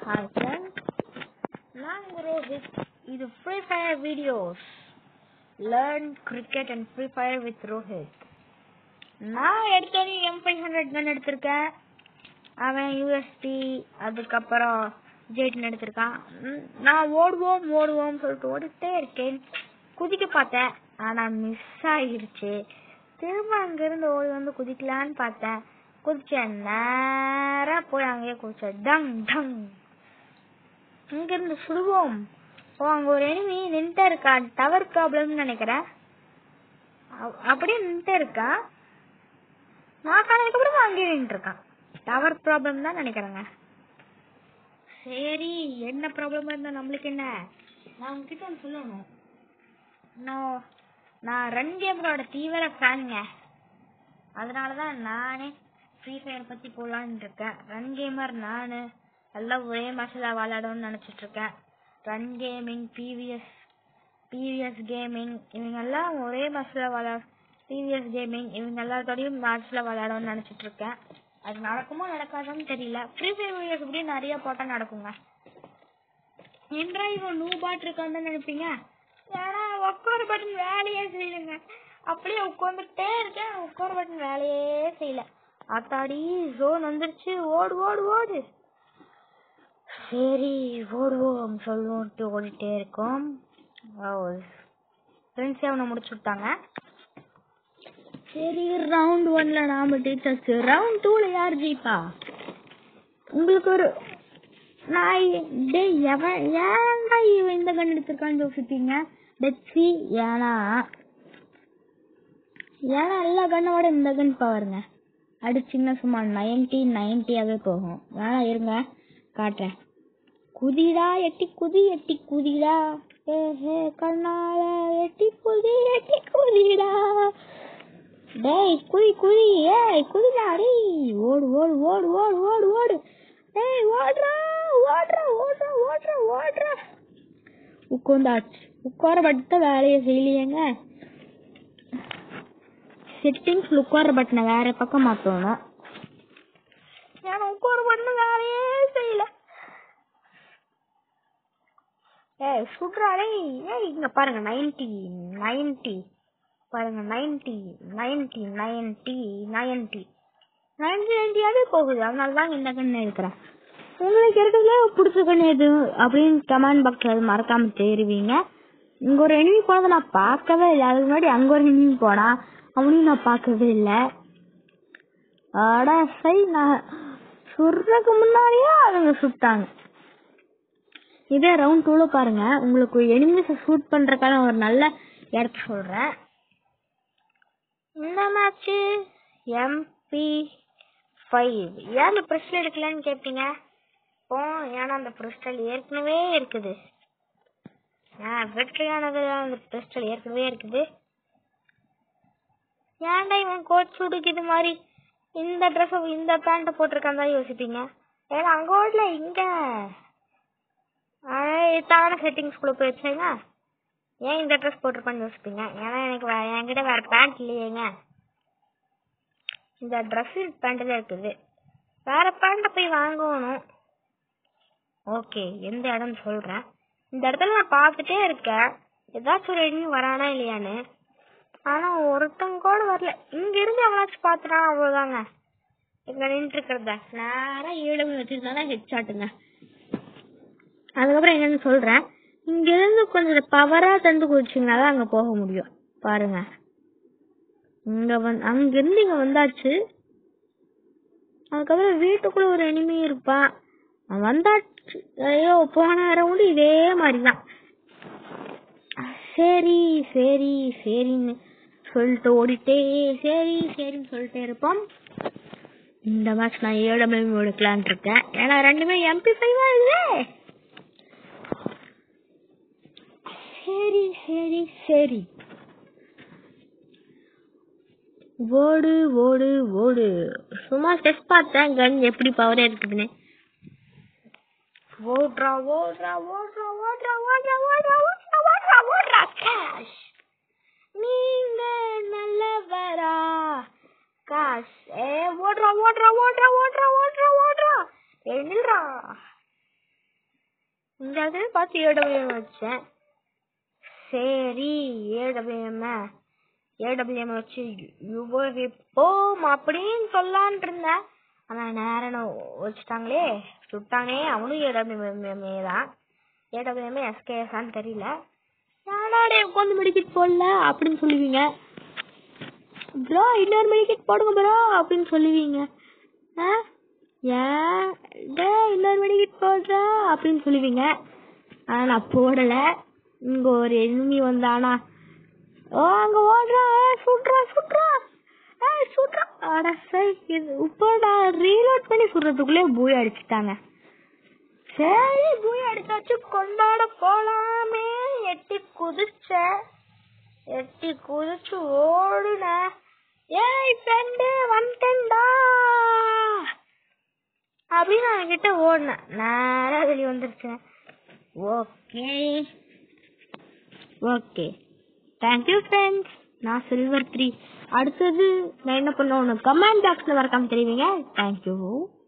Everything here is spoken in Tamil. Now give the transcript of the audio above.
ஹாய் ஃப்ரெண்ட்ஸ் நான் உங்க ரோஹித் இது Free Fire videos learn cricket and Free Fire with Rohit நான் எடுத்தோடனே எம் ஃபைவ் ஹண்ட்ரட் கன் எடுத்திருக்கேன் அவன் யூஎஸ்டி அதுக்கப்புறம் ஜெயிட்னு எடுத்திருக்கான் ம், நான் ஓடுவோம் ஓடுவோம் சொல்லிட்டு ஓடிட்டே இருக்கேன் குதிக்க பார்த்தேன் ஆனா மிஸ் ஆகிடுச்சு திரும்ப அங்கிருந்து ஓடி வந்து குதிக்கலான்னு பார்த்தேன் குதிச்சேன் நேரா போய் அங்கேயே குதிச்சேன் டங் டங் இங்கிருந்து சுடுவோம் ஓ அங்க ஒரு எனிமி நின்றுட்டே இருக்கான் டவர் ப்ராப்ளம்னு நினைக்கிறேன் அ- அப்படியே நின்றுட்டே இருக்கான் நான் காணதுக்கு அப்புறமா அங்கேயே நின்றுட்டு இருக்கான் டவர் ப்ராப்ளம் தான் நினைக்கிறேங்க சரி என்ன ப்ராப்ளமா இருந்தா நம்மளுக்கு என்ன நான் உங்ககிட்ட ஒன்று சொல்லணும் நான் நான் ரன் கேமரோட தீவிர ஃபேனுங்க அதனால தான் நானே ஃப்ரீ ஃபயர் பற்றி போகலான்னு இருக்கேன் ரன் கேமர் நான் எல்லாம் ஒரே மேட்ச்சில் விளையாடணும்னு நினச்சிட்டு இருக்கேன் run gaming P V S P V S gaming இவங்க எல்லாம் ஒரே மேட்ச்சில் விளையா பிவிஎஸ் கேமிங் இவங்க எல்லாத்தோடையும் மேட்ச்சில் விளையாடணும்னு நினச்சிட்டு இருக்கேன் அது நடக்குமோ நடக்காதான்னு தெரியல ஃப்ரீ ஃபயர் வீடியோஸ் இப்படி நிறைய போட்டால் நடக்குங்க என்றா இவன் நூ பாட் இருக்கான்னு தான் நினைப்பீங்க ஏன்னா உட்கார பட்டன் வேலையே செய்யலைங்க அப்படியே உட்காந்துட்டே இருக்கேன் உட்கார பட்டன் வேலையே செய்யல அத்தாடி ஜோன் வந்துருச்சு ஓடு ஓடு ஓடு சரி ஓடுவோம் சொல்லுவோம்ட்டு ஓடிட்டே இருக்கோம் ஃப்ரெண்ட்ஸே அவனை முடிச்சு விட்டாங்க சரி ரவுண்ட் ஒன்ல நாம ஜெயிச்சாச்சு ரவுண்ட் டூல யார் ஜெயிப்பா உங்களுக்கு ஒரு நான் இ- டேய் எவன் ஏன்டா இவன் இந்த கன் எடுத்திருக்கான்னு யோசிப்பீங்க டெச்சி ஏன்னா ஏன்னா எல்லா கண்ணோட இந்த கன் பவருங்க அடிச்சிங்கன்னா சும்மா நைன்டி நைன்டியாவே போகும் வேணா இருங்க காட்டுறேன் குதிடா எட்டி குதி எட்டி குதிடா ஏ ஹே கண்ணால எட்டி குதி எட்டி குதிடா டேய் குதி குதி ஏய் குதிடா டேய் ஓடு ஓடு ஓடு ஓடு ஓடு ஓடு டேய் ஓடுறா ஓடுறா ஓடுறா ஓடுறா ஓடுறா உட்காந்தாச்சு உட்கார பட்ட வேலையை செய்யலையேங்க செட்டிங்ஸ் உட்கார பட்டனை வேற பக்கம் மாத்தணும் ஏன்னா உட்கார பட்டன வேலையே செய்யல ஏய் சுட்றா டேய் ஏய் இங்க பாருங்க நைன்டி நைன்டி பாருங்க ninety ninety ninety ninety ninety நைன்டியாவே போகுது அதனால தான் இந்த கண்ணு இருக்கிறேன் உங்களுக்கு இருக்கிறதுல பிடிச்ச கண்ணு எது அப்படின்னு கமெண்ட் பாக்ஸ்ல மறக்காம தெரிவிங்க இங்க ஒரு எனிமி போனதை நான் பார்க்கவே இல்லை அதுக்கு முன்னாடி அங்க ஒரு எனிமி போனா அவனையும் நான் பார்க்கவே இல்லை அட சரி நான் சுடுறதுக்கு முன்னாடியே அவங்க சுட்டாங்க இதே ரவுண்ட் டூல பாருங்க உங்களுக்கு எனிமிஸை ஷூட் பண்றதுக்கான ஒரு நல்ல இடத்த சொல்றேன் இந்த மேட்ச் எம்பி ஃபைவ் ஏன் அந்த பிரிஸ்டல் எடுக்கலன்னு கேட்பீங்க ஓ ஏன்னா அந்த பிரிஸ்டல் ஏற்கனவே இருக்குது ஆ வெற்றியானது அந்த பிரிஸ்டல் ஏற்கனவே இருக்குது ஏன்டா இவன் கோட் சூடுக்கு இது மாதிரி இந்த ட்ரெஸ் இந்த பேண்ட்டை போட்டிருக்கான் தான் யோசிப்பீங்க ஏன்னா அங்க ஓடல இங்க தான செட்டிங்ஸ்குள்ள போய் வச்சேங்க ஏன் இந்த ட்ரெஸ் போட்டிருப்பான்னு யோசிப்பீங்க ஏன்னா எனக்கு வே- என்கிட்ட வேற பேண்ட் இல்லையேங்க இந்த ட்ரெஸ் பேண்ட்ல இருக்குது வேற பேண்ட்டை போய் வாங்கணும் ஓகே எந்த இடம்னு சொல்றேன் இந்த இடத்துல நான் பார்த்துட்டே இருக்கேன் ஏதாச்சும் ஒரு எண்ணி வரானா இல்லையான்னு ஆனா ஒருத்தங்க கூட வரல இங்க இருந்து எவனாச்சும் பார்த்துட்டான் அவ்வளவுதாங்க இங்க நின்று இருக்கிறத நேரா ஏழு வச்சிருந்தா ஹெட் ஷாட்டுங்க அதுக்கப்புறம் என்னன்னு சொல்றேன் இங்க இருந்து கொஞ்சம் பவரா தந்து குதிச்சிங்கன்னா தான் அங்க போக முடியும் பாருங்க இங்க வந்து அங்க இருந்து இங்க வந்தாச்சு அதுக்கப்புறம் வீட்டுக்குள்ள ஒரு எனிமி இருப்பான் அவன் வந்தாச்சு ஐயோ போன ரவுண்டு இதே மாதிரிதான் சரி சரி சரின்னு சொல்லிட்டு ஓடிட்டே சரி சரின்னு சொல்லிட்டே இருப்போம் இந்த மேட்ச் நான் ஏழு எம்எம் எடுக்கலான் இருக்கேன் ஏன்னா ரெண்டுமே எம்பி ஃபைவா இல்லே சரி சரி சரி ஓடு ஓடு ஓடு சும்மா டெஸ்ட் பார்த்தேன் கன் எப்படி பவர் இருக்குதுன்னு ஓடுறா ஓடுறா ஓடுறா ஓடுறா ஓடுறா ஓடுறா ஓடுறா ஓடுறா ஓடுறா கேஷ் நீங்க நல்லவரா காஷ் ஏ ஓடுறா ஓடுறா ஓடுறா ஓடுறா ஓடுறா ஓடுறா ஏய் நில்றா இந்த இடத்துல பார்த்து ஏடபிள்யூஎம் வச்சேன் சரி ஏடபிள்யூஎம் ஏடபிள்யூஎம் வச்சு யுவரி போம் அப்படின்னு சொல்லான் இருந்தேன் ஆனா நேரம் வச்சுட்டாங்களே சுட்டானே அவனும் ஏடபிள்யூஎம்ஏ தான் ஏடபிள்யூஎம்ஏ எஸ்கேஎஸ்ஆன்னு தெரியல யாராடே உட்காந்து மெடிக்கெட் போடல அப்படின்னு சொல்லுவீங்க ப்ரோ இன்னொரு மெடிக்கெட் போடுங்க ப்ரோ அப்படின்னு சொல்லுவீங்க ஆ ஏன் டே இன்னொரு மெடிக்கெட் போடுறா அப்படின்னு சொல்லுவீங்க ஆனா நான் போடல இங்க ஒரு எனிமி வந்தானா ஓ அங்க ஓடுறா ஏய், சுடுறா சுடுறா ஏய் சுடுறா அட சை இது இப்போ நான் ரீலோட் பண்ணி சுடுறதுக்குள்ளே பூய் அடிச்சுட்டாங்க சரி பூய் அடிச்சாச்சு கொண்டாட போலாமே எட்டி குதிச்ச எட்டி குதிச்சு ஓடுன ஏய் ஃப்ரெண்டு வந்துட்டேன்டா அப்படின்னு அவன்கிட்ட ஓடினேன் நேரா வெளியே வந்துருச்சேன் ஓகே ஓகே தேங்க்யூ ஃப்ரெண்ட்ஸ் நான் சில்வர் த்ரீ அடுத்தது நான் என்ன பண்ணுவேன் கமெண்ட் பாக்ஸில் மறக்காம தெரிவிங்க தேங்க்யூ